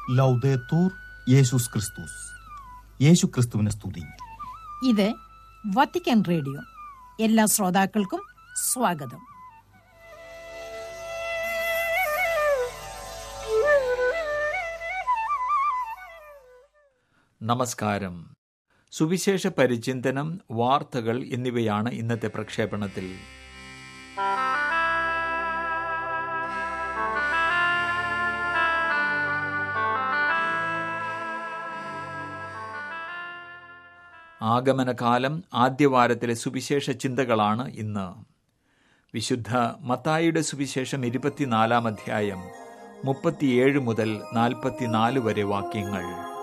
ലൗദേത്തൂർ യേശുസ് ക്രിസ്തുസ് യേശു ക്രിസ്തുവിനെ സ്തുതി ഇത് വത്തിക്കാൻ റേഡിയോ എല്ലാ ശ്രോതാക്കൾക്കും സ്വാഗതം നമസ്കാരം സുവിശേഷ പരിചിന്തനം വാർത്തകൾ എന്നിവയാണ് ഇന്നത്തെ പ്രക്ഷേപണത്തിൽ ആഗമനകാലം ആദ്യവാരത്തിലെ സുവിശേഷ ചിന്തകളാണ് ഇന്ന് വിശുദ്ധ മത്തായിയുടെ സുവിശേഷം ഇരുപത്തിനാലാം അധ്യായം മുപ്പത്തിയേഴ് മുതൽ നാൽപ്പത്തിനാല് വരെ വാക്യങ്ങൾ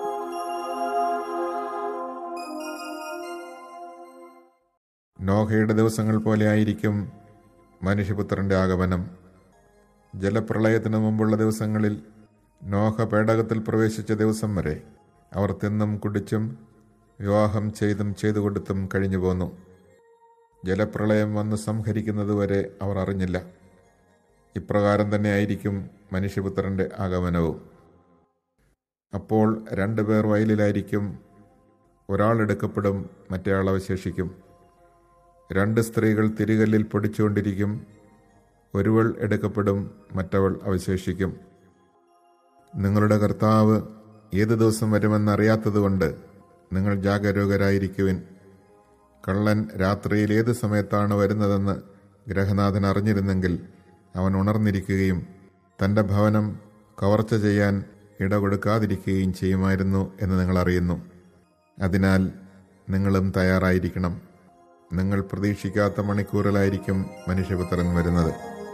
നോഹയുടെ ദിവസങ്ങൾ പോലെ ആയിരിക്കും മനുഷ്യപുത്രന്റെ ആഗമനം ജലപ്രളയത്തിനു മുമ്പുള്ള ദിവസങ്ങളിൽ നോഹ പേടകത്തിൽ പ്രവേശിച്ച ദിവസം വരെ അവർ തിന്നും കുടിച്ചും വിവാഹം ചെയ്തും ചെയ്തു കൊടുത്തും കഴിഞ്ഞു പോന്നു ജലപ്രളയം വന്ന് സംഹരിക്കുന്നതുവരെ അവർ അറിഞ്ഞില്ല ഇപ്രകാരം തന്നെ ആയിരിക്കും മനുഷ്യപുത്രന്റെ ആഗമനവും അപ്പോൾ രണ്ടുപേർ വയലിലായിരിക്കും ഒരാൾ എടുക്കപ്പെടും മറ്റേയാൾ അവശേഷിക്കും രണ്ട് സ്ത്രീകൾ തിരികല്ലിൽ പൊടിച്ചുകൊണ്ടിരിക്കും ഒരുവൾ എടുക്കപ്പെടും മറ്റവൾ അവശേഷിക്കും നിങ്ങളുടെ കർത്താവ് ഏത് ദിവസം വരുമെന്നറിയാത്തതുകൊണ്ട് നിങ്ങൾ ജാഗരൂകരായിരിക്കുവിൻ കള്ളൻ രാത്രിയിൽ ഏത് സമയത്താണ് വരുന്നതെന്ന് ഗ്രഹനാഥൻ അറിഞ്ഞിരുന്നെങ്കിൽ അവൻ ഉണർന്നിരിക്കുകയും തൻ്റെ ഭവനം കവർച്ച ചെയ്യാൻ ഇടകൊടുക്കാതിരിക്കുകയും ചെയ്യുമായിരുന്നു എന്ന് നിങ്ങൾ അറിയുന്നു അതിനാൽ നിങ്ങളും തയ്യാറായിരിക്കണം നിങ്ങൾ പ്രതീക്ഷിക്കാത്ത മണിക്കൂറിലായിരിക്കും മനുഷ്യപുത്രൻ വരുന്നത്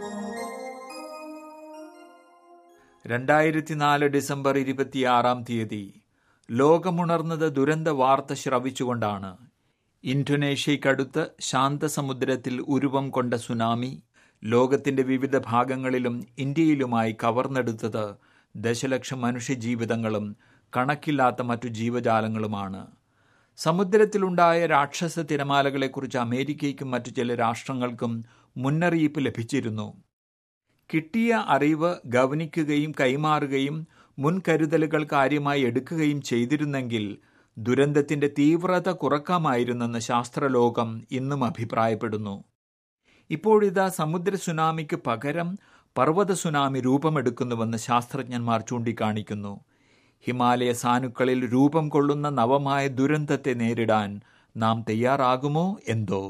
രണ്ടായിരത്തി നാല് ഡിസംബർ ഇരുപത്തിയാറാം തീയതി ലോകമുണർന്നത് ദുരന്ത വാർത്ത ശ്രവിച്ചുകൊണ്ടാണ് ഇന്തോനേഷ്യയ്ക്കടുത്ത് ശാന്തസമുദ്രത്തിൽ ഉരുവം കൊണ്ട സുനാമി ലോകത്തിന്റെ വിവിധ ഭാഗങ്ങളിലും ഇന്ത്യയിലുമായി കവർന്നെടുത്തത് ദശലക്ഷം മനുഷ്യജീവിതങ്ങളും കണക്കില്ലാത്ത മറ്റു ജീവജാലങ്ങളുമാണ് സമുദ്രത്തിലുണ്ടായ രാക്ഷസ തിരമാലകളെക്കുറിച്ച് അമേരിക്കയ്ക്കും മറ്റു ചില രാഷ്ട്രങ്ങൾക്കും മുന്നറിയിപ്പ് ലഭിച്ചിരുന്നു കിട്ടിയ അറിവ് ഗവനിക്കുകയും കൈമാറുകയും മുൻകരുതലുകൾ കാര്യമായി എടുക്കുകയും ചെയ്തിരുന്നെങ്കിൽ ദുരന്തത്തിന്റെ തീവ്രത കുറക്കാമായിരുന്നെന്ന് ശാസ്ത്രലോകം ഇന്നും അഭിപ്രായപ്പെടുന്നു ഇപ്പോഴിതാ സമുദ്ര സുനാമിക്ക് പകരം പർവ്വത സുനാമി രൂപമെടുക്കുന്നുവെന്ന് ശാസ്ത്രജ്ഞന്മാർ ചൂണ്ടിക്കാണിക്കുന്നു ഹിമാലയ സാനുക്കളിൽ രൂപം കൊള്ളുന്ന നവമായ ദുരന്തത്തെ നേരിടാൻ നാം തയ്യാറാകുമോ എന്തോ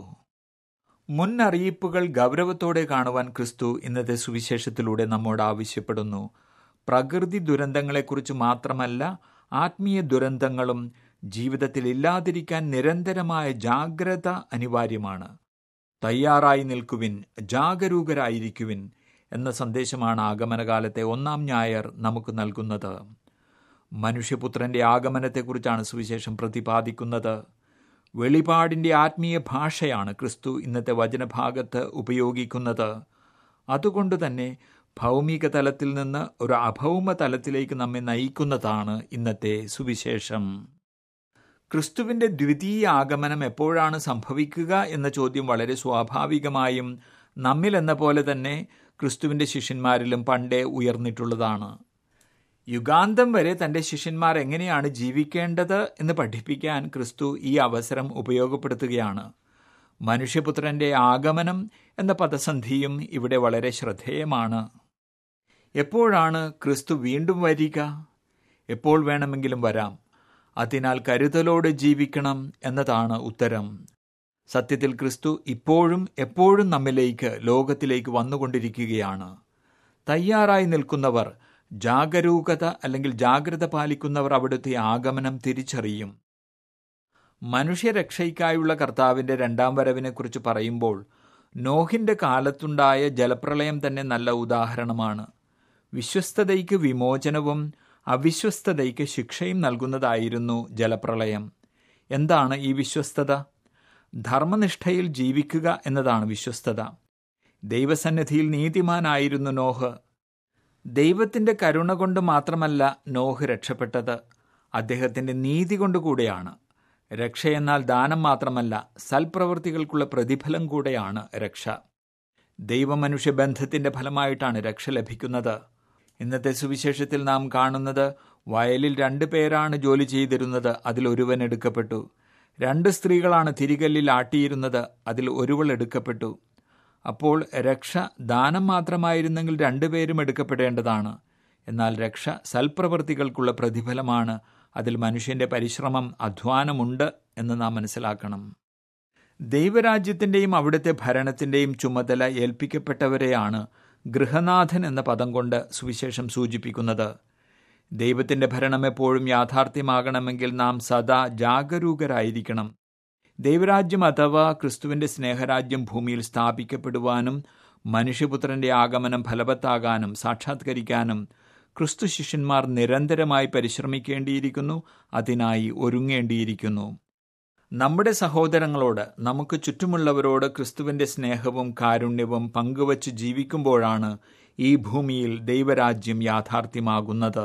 മുന്നറിയിപ്പുകൾ ഗൗരവത്തോടെ കാണുവാൻ ക്രിസ്തു ഇന്നത്തെ സുവിശേഷത്തിലൂടെ നമ്മോട് ആവശ്യപ്പെടുന്നു പ്രകൃതി ദുരന്തങ്ങളെക്കുറിച്ച് മാത്രമല്ല ആത്മീയ ദുരന്തങ്ങളും ജീവിതത്തിൽ ഇല്ലാതിരിക്കാൻ നിരന്തരമായ ജാഗ്രത അനിവാര്യമാണ് തയ്യാറായി നിൽക്കുവിൻ ജാഗരൂകരായിരിക്കുവിൻ എന്ന സന്ദേശമാണ് ആഗമനകാലത്തെ ഒന്നാം ഞായർ നമുക്ക് നൽകുന്നത് മനുഷ്യപുത്രന്റെ ആഗമനത്തെക്കുറിച്ചാണ് സുവിശേഷം പ്രതിപാദിക്കുന്നത് വെളിപാടിന്റെ ആത്മീയ ഭാഷയാണ് ക്രിസ്തു ഇന്നത്തെ വചനഭാഗത്ത് ഉപയോഗിക്കുന്നത് അതുകൊണ്ട് തന്നെ ഭൗമിക തലത്തിൽ നിന്ന് ഒരു അഭൗമ തലത്തിലേക്ക് നമ്മെ നയിക്കുന്നതാണ് ഇന്നത്തെ സുവിശേഷം ക്രിസ്തുവിന്റെ ദ്വിതീയ ആഗമനം എപ്പോഴാണ് സംഭവിക്കുക എന്ന ചോദ്യം വളരെ സ്വാഭാവികമായും നമ്മിൽ എന്ന പോലെ തന്നെ ക്രിസ്തുവിന്റെ ശിഷ്യന്മാരിലും പണ്ടേ ഉയർന്നിട്ടുള്ളതാണ് യുഗാന്തം വരെ തന്റെ ശിഷ്യന്മാർ എങ്ങനെയാണ് ജീവിക്കേണ്ടത് എന്ന് പഠിപ്പിക്കാൻ ക്രിസ്തു ഈ അവസരം ഉപയോഗപ്പെടുത്തുകയാണ് മനുഷ്യപുത്രന്റെ ആഗമനം എന്ന പദസന്ധിയും ഇവിടെ വളരെ ശ്രദ്ധേയമാണ് എപ്പോഴാണ് ക്രിസ്തു വീണ്ടും വരിക എപ്പോൾ വേണമെങ്കിലും വരാം അതിനാൽ കരുതലോടെ ജീവിക്കണം എന്നതാണ് ഉത്തരം സത്യത്തിൽ ക്രിസ്തു ഇപ്പോഴും എപ്പോഴും നമ്മിലേക്ക് ലോകത്തിലേക്ക് വന്നുകൊണ്ടിരിക്കുകയാണ് തയ്യാറായി നിൽക്കുന്നവർ ജാഗരൂകത അല്ലെങ്കിൽ ജാഗ്രത പാലിക്കുന്നവർ അവിടുത്തെ ആഗമനം തിരിച്ചറിയും മനുഷ്യരക്ഷയ്ക്കായുള്ള കർത്താവിന്റെ രണ്ടാം വരവിനെക്കുറിച്ച് പറയുമ്പോൾ നോഹിന്റെ കാലത്തുണ്ടായ ജലപ്രളയം തന്നെ നല്ല ഉദാഹരണമാണ് വിശ്വസ്തതയ്ക്ക് വിമോചനവും അവിശ്വസ്തതയ്ക്ക് ശിക്ഷയും നൽകുന്നതായിരുന്നു ജലപ്രളയം എന്താണ് ഈ വിശ്വസ്തത ധർമ്മനിഷ്ഠയിൽ ജീവിക്കുക എന്നതാണ് വിശ്വസ്തത ദൈവസന്നിധിയിൽ നീതിമാനായിരുന്നു നോഹ് ദൈവത്തിന്റെ കരുണ കൊണ്ട് മാത്രമല്ല നോഹ് രക്ഷപ്പെട്ടത് അദ്ദേഹത്തിന്റെ നീതി കൊണ്ടുകൂടെയാണ് രക്ഷയെന്നാൽ ദാനം മാത്രമല്ല സൽപ്രവൃത്തികൾക്കുള്ള പ്രതിഫലം കൂടെയാണ് രക്ഷ ദൈവമനുഷ്യ ബന്ധത്തിന്റെ ഫലമായിട്ടാണ് രക്ഷ ലഭിക്കുന്നത് ഇന്നത്തെ സുവിശേഷത്തിൽ നാം കാണുന്നത് വയലിൽ രണ്ട് പേരാണ് ജോലി ചെയ്തിരുന്നത് അതിൽ ഒരുവൻ എടുക്കപ്പെട്ടു രണ്ട് സ്ത്രീകളാണ് തിരികല്ലിൽ ആട്ടിയിരുന്നത് അതിൽ ഒരുവൾ എടുക്കപ്പെട്ടു അപ്പോൾ രക്ഷ ദാനം മാത്രമായിരുന്നെങ്കിൽ രണ്ടുപേരും എടുക്കപ്പെടേണ്ടതാണ് എന്നാൽ രക്ഷ സൽപ്രവൃത്തികൾക്കുള്ള പ്രതിഫലമാണ് അതിൽ മനുഷ്യന്റെ പരിശ്രമം അധ്വാനമുണ്ട് എന്ന് നാം മനസ്സിലാക്കണം ദൈവരാജ്യത്തിൻ്റെയും അവിടുത്തെ ഭരണത്തിൻ്റെയും ചുമതല ഏൽപ്പിക്കപ്പെട്ടവരെയാണ് ഗൃഹനാഥൻ എന്ന പദം കൊണ്ട് സുവിശേഷം സൂചിപ്പിക്കുന്നത് ദൈവത്തിൻ്റെ ഭരണം എപ്പോഴും യാഥാർത്ഥ്യമാകണമെങ്കിൽ നാം സദാ ജാഗരൂകരായിരിക്കണം ദൈവരാജ്യം അഥവാ ക്രിസ്തുവിൻ്റെ സ്നേഹരാജ്യം ഭൂമിയിൽ സ്ഥാപിക്കപ്പെടുവാനും മനുഷ്യപുത്രന്റെ ആഗമനം ഫലവത്താകാനും സാക്ഷാത്കരിക്കാനും ക്രിസ്തു ശിഷ്യന്മാർ നിരന്തരമായി പരിശ്രമിക്കേണ്ടിയിരിക്കുന്നു അതിനായി ഒരുങ്ങേണ്ടിയിരിക്കുന്നു നമ്മുടെ സഹോദരങ്ങളോട് നമുക്ക് ചുറ്റുമുള്ളവരോട് ക്രിസ്തുവിന്റെ സ്നേഹവും കാരുണ്യവും പങ്കുവച്ച് ജീവിക്കുമ്പോഴാണ് ഈ ഭൂമിയിൽ ദൈവരാജ്യം യാഥാർത്ഥ്യമാകുന്നത്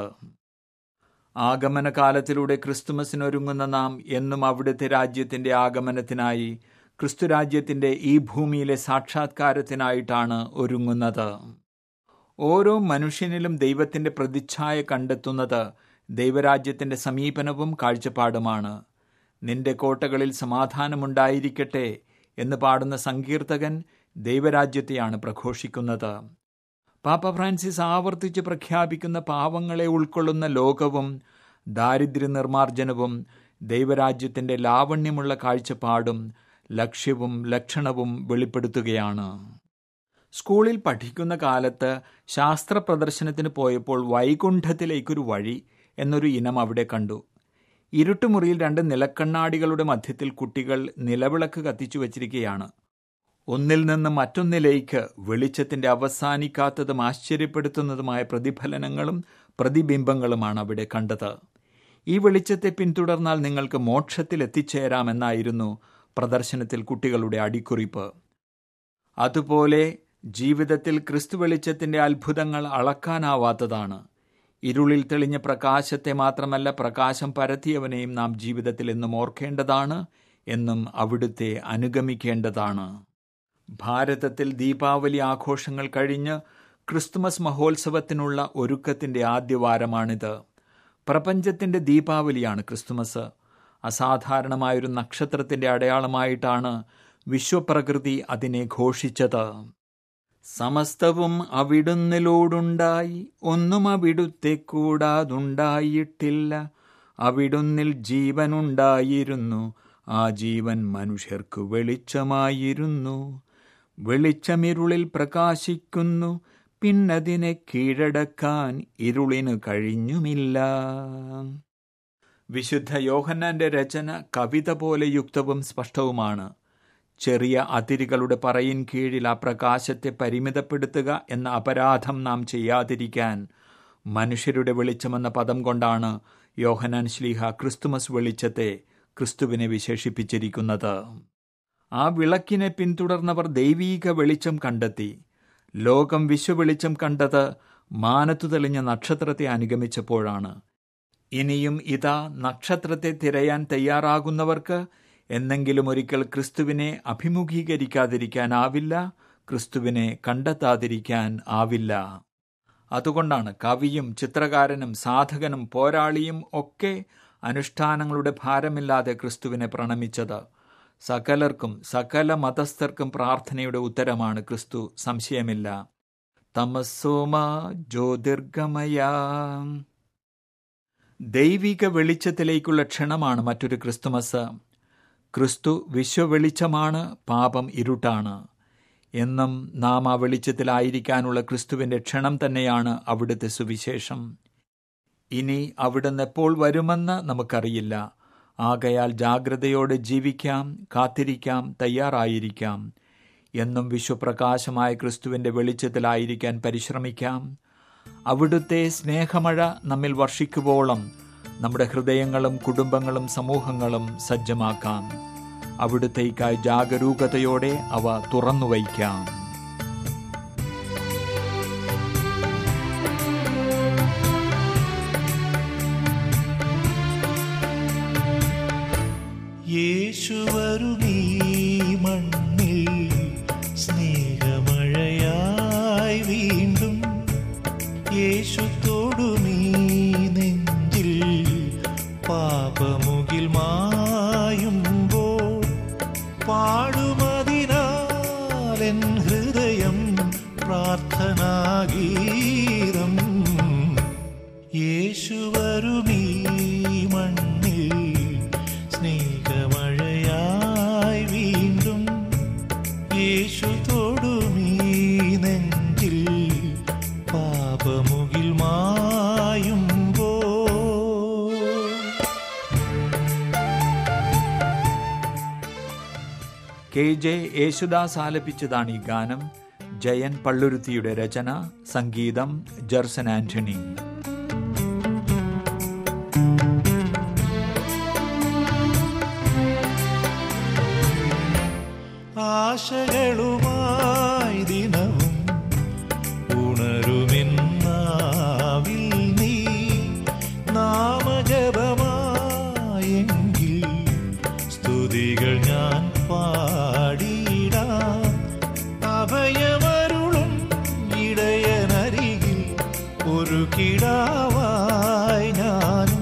ആഗമനകാലത്തിലൂടെ ക്രിസ്തുമസിനൊരുങ്ങുന്ന നാം എന്നും അവിടുത്തെ രാജ്യത്തിന്റെ ആഗമനത്തിനായി ക്രിസ്തുരാജ്യത്തിന്റെ ഈ ഭൂമിയിലെ സാക്ഷാത്കാരത്തിനായിട്ടാണ് ഒരുങ്ങുന്നത് ഓരോ മനുഷ്യനിലും ദൈവത്തിന്റെ പ്രതിച്ഛായ കണ്ടെത്തുന്നത് ദൈവരാജ്യത്തിന്റെ സമീപനവും കാഴ്ചപ്പാടുമാണ് നിന്റെ കോട്ടകളിൽ സമാധാനമുണ്ടായിരിക്കട്ടെ എന്ന് പാടുന്ന സങ്കീർത്തകൻ ദൈവരാജ്യത്തെയാണ് പ്രഘോഷിക്കുന്നത് പാപ്പ ഫ്രാൻസിസ് ആവർത്തിച്ച് പ്രഖ്യാപിക്കുന്ന പാവങ്ങളെ ഉൾക്കൊള്ളുന്ന ലോകവും ദാരിദ്ര്യ നിർമാർജനവും ദൈവരാജ്യത്തിന്റെ ലാവണ്യമുള്ള കാഴ്ചപ്പാടും ലക്ഷ്യവും ലക്ഷണവും വെളിപ്പെടുത്തുകയാണ് സ്കൂളിൽ പഠിക്കുന്ന കാലത്ത് ശാസ്ത്ര പ്രദർശനത്തിന് പോയപ്പോൾ വൈകുണ്ഠത്തിലേക്കൊരു വഴി എന്നൊരു ഇനം അവിടെ കണ്ടു ഇരുട്ടുമുറിയിൽ രണ്ട് നിലക്കണ്ണാടികളുടെ മധ്യത്തിൽ കുട്ടികൾ നിലവിളക്ക് കത്തിച്ചു വച്ചിരിക്കുകയാണ് ഒന്നിൽ നിന്ന് മറ്റൊന്നിലേക്ക് വെളിച്ചത്തിന്റെ അവസാനിക്കാത്തതും ആശ്ചര്യപ്പെടുത്തുന്നതുമായ പ്രതിഫലനങ്ങളും പ്രതിബിംബങ്ങളുമാണ് അവിടെ കണ്ടത് ഈ വെളിച്ചത്തെ പിന്തുടർന്നാൽ നിങ്ങൾക്ക് മോക്ഷത്തിൽ എത്തിച്ചേരാമെന്നായിരുന്നു പ്രദർശനത്തിൽ കുട്ടികളുടെ അടിക്കുറിപ്പ് അതുപോലെ ജീവിതത്തിൽ ക്രിസ്തു വെളിച്ചത്തിന്റെ അത്ഭുതങ്ങൾ അളക്കാനാവാത്തതാണ് ഇരുളിൽ തെളിഞ്ഞ പ്രകാശത്തെ മാത്രമല്ല പ്രകാശം പരത്തിയവനെയും നാം ജീവിതത്തിൽ എന്നും ഓർക്കേണ്ടതാണ് എന്നും അവിടുത്തെ അനുഗമിക്കേണ്ടതാണ് ഭാരതത്തിൽ ദീപാവലി ആഘോഷങ്ങൾ കഴിഞ്ഞ് ക്രിസ്തുമസ് മഹോത്സവത്തിനുള്ള ഒരുക്കത്തിന്റെ ആദ്യവാരമാണിത് പ്രപഞ്ചത്തിന്റെ ദീപാവലിയാണ് ക്രിസ്തുമസ് അസാധാരണമായൊരു നക്ഷത്രത്തിന്റെ അടയാളമായിട്ടാണ് വിശ്വപ്രകൃതി അതിനെ ഘോഷിച്ചത് സമസ്തവും അവിടുന്നിലോടുണ്ടായി ഒന്നും അവിടുത്തെ കൂടാതുണ്ടായിട്ടില്ല അവിടുന്നിൽ ജീവനുണ്ടായിരുന്നു ആ ജീവൻ മനുഷ്യർക്ക് വെളിച്ചമായിരുന്നു വെളിച്ചമിരുളിൽ പ്രകാശിക്കുന്നു പിന്നതിനെ കീഴടക്കാൻ ഇരുളിന് കഴിഞ്ഞുമില്ല വിശുദ്ധ യോഹന്നാന്റെ രചന കവിത പോലെ യുക്തവും സ്പഷ്ടവുമാണ് ചെറിയ അതിരുകളുടെ പറയിൻ കീഴിൽ ആ പ്രകാശത്തെ പരിമിതപ്പെടുത്തുക എന്ന അപരാധം നാം ചെയ്യാതിരിക്കാൻ മനുഷ്യരുടെ വെളിച്ചമെന്ന പദം കൊണ്ടാണ് യോഹനാൻ ശ്ലീഹ ക്രിസ്തുമസ് വെളിച്ചത്തെ ക്രിസ്തുവിനെ വിശേഷിപ്പിച്ചിരിക്കുന്നത് ആ വിളക്കിനെ പിന്തുടർന്നവർ ദൈവീക വെളിച്ചം കണ്ടെത്തി ലോകം വിശ്വവെളിച്ചം കണ്ടത് മാനത്തു തെളിഞ്ഞ നക്ഷത്രത്തെ അനുഗമിച്ചപ്പോഴാണ് ഇനിയും ഇതാ നക്ഷത്രത്തെ തിരയാൻ തയ്യാറാകുന്നവർക്ക് എന്നെങ്കിലും ഒരിക്കൽ ക്രിസ്തുവിനെ അഭിമുഖീകരിക്കാതിരിക്കാനാവില്ല ക്രിസ്തുവിനെ കണ്ടെത്താതിരിക്കാൻ ആവില്ല അതുകൊണ്ടാണ് കവിയും ചിത്രകാരനും സാധകനും പോരാളിയും ഒക്കെ അനുഷ്ഠാനങ്ങളുടെ ഭാരമില്ലാതെ ക്രിസ്തുവിനെ പ്രണമിച്ചത് സകലർക്കും സകല മതസ്ഥർക്കും പ്രാർത്ഥനയുടെ ഉത്തരമാണ് ക്രിസ്തു സംശയമില്ല തമസോമ ജ്യോതിർഗമയ ദൈവിക വെളിച്ചത്തിലേക്കുള്ള ക്ഷണമാണ് മറ്റൊരു ക്രിസ്തുമസ് ക്രിസ്തു വിശ്വവെളിച്ചമാണ് പാപം ഇരുട്ടാണ് എന്നും നാം ആ വെളിച്ചത്തിലായിരിക്കാനുള്ള ക്രിസ്തുവിന്റെ ക്ഷണം തന്നെയാണ് അവിടുത്തെ സുവിശേഷം ഇനി അവിടുന്ന് എപ്പോൾ വരുമെന്ന് നമുക്കറിയില്ല ആകയാൽ ജാഗ്രതയോടെ ജീവിക്കാം കാത്തിരിക്കാം തയ്യാറായിരിക്കാം എന്നും വിശ്വപ്രകാശമായ ക്രിസ്തുവിന്റെ വെളിച്ചത്തിലായിരിക്കാൻ പരിശ്രമിക്കാം അവിടുത്തെ സ്നേഹമഴ നമ്മിൽ വർഷിക്കുവോളം നമ്മുടെ ഹൃദയങ്ങളും കുടുംബങ്ങളും സമൂഹങ്ങളും സജ്ജമാക്കാം അവിടുത്തേക്കായി ജാഗരൂകതയോടെ അവ തുറന്നു വയ്ക്കാം യേശുവരുമീ മണ്ണിൽ സ്നേഹമഴയായി വീണ്ടും യേശു തൊടുമീ നെഞ്ച പാടുമതിനാലെൻ ഹൃദയം പ്രാർത്ഥനാഗീതം യേശുവരുമീ മണ്ണിൽ സ്നേഹമഴയായി വീണ്ടും യേശു തൊടുമീ നെഞ്ചിൽ പാപമുകിൽ മായുമ്പോ കെ ജെ യേശുദാസ് ആലപിച്ചതാണ് ഈ ഗാനം ജയൻ പള്ളുരുത്തിയുടെ രചന സംഗീതം ജർസൻ ആന്റണി ആശകളുമായി ദിനവും ഉണരുമെന്നാവിൽ നീ നാമജപമായെങ്കിൽ സ്തുതികൾ ഞാൻ പാടിടാം അഭയമരുളും ഇടയനരികിൽ ഒരു കിടാവായി ഞാനും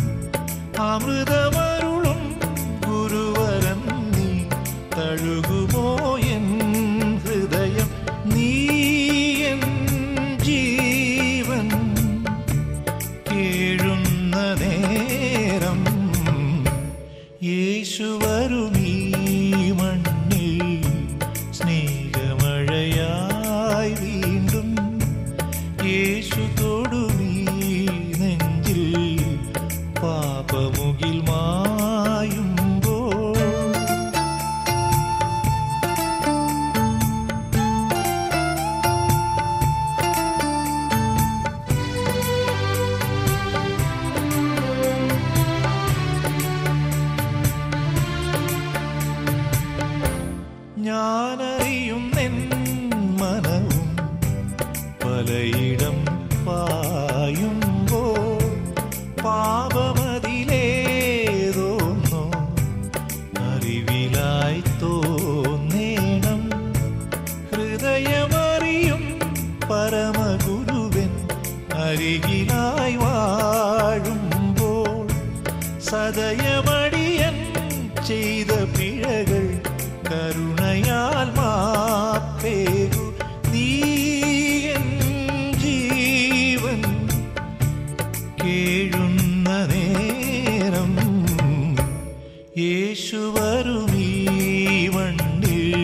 അമൃതമരുളും ഗുരുവരൻ നീ തഴുകുമോ എൻ ഹൃദയം നീ എൻ ജീവൻ കേഴുന്ന നേരം യേശുവരുമീ മണ്ണിൽ സ്നേഹമഴയായി വീണ്ടും യേശു തൊടുമീ നെഞ്ചിൽ പാപമുകിൽ മായുമ്പോൾ ഞാനറിയുന്നെൻ മനവും പലയിടം പായുമ്പോൾ പാപമതിലേതോന്നോ അറിവിലായി തോന്നേണം ഹൃദയമറിയും പരമഗുരുവൻ അരികിലായി വാഴുമ്പോൾ സദയമടിയൻ ചെയ്ത പിഴകൾ കരുണയാൽ മാപ്പേകു നീ എൻ ജീവൻ കേഴുന്ന നേരം യേശുവരുമീ വണ്ടിൽ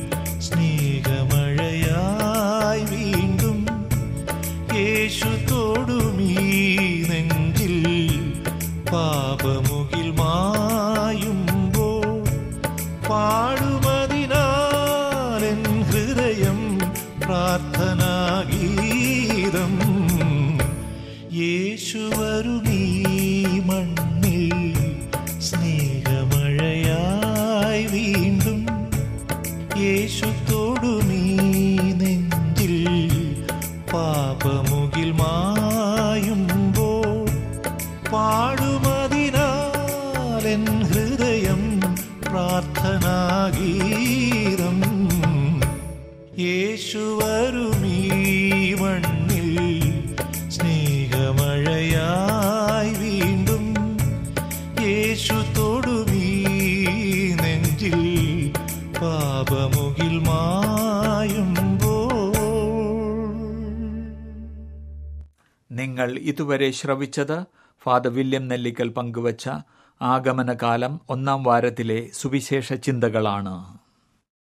സ്നേഹമഴയായി വീണ്ടും യേശു തൊടുമീ നെഞ്ചിൽ പാപമുകിൽ മായുമ്പോൾ പാടുമതിനാലെൻ ഹൃദയം പ്രാർത്ഥനാഗീതം യേശുവരുമീ മണ്ണിൽ സ്നേഹമഴയായി വീണ്ടും യേശു തൊടുമീ നെഞ്ചിൽ പാപമുകിൽ മായുമ്പോൾ പാടുമതിനാലെൻ ഹൃദയം പ്രാർത്ഥനാഗീതം യേശുവരുമീ മണ്ണിൽ സ്നേഹമഴയായി വീണ്ടും യേശു തൊടുമീ നെഞ്ചിൽ പാപമുകിൽ മായുമ്പോൾ നിങ്ങൾ ഇതുവരെ ശ്രവിച്ചത് ഫാദർ വില്യം നെല്ലിക്കൽ പങ്കുവച്ച ആഗമനകാലം ഒന്നാം വാരത്തിലെ സുവിശേഷ ചിന്തകളാണ്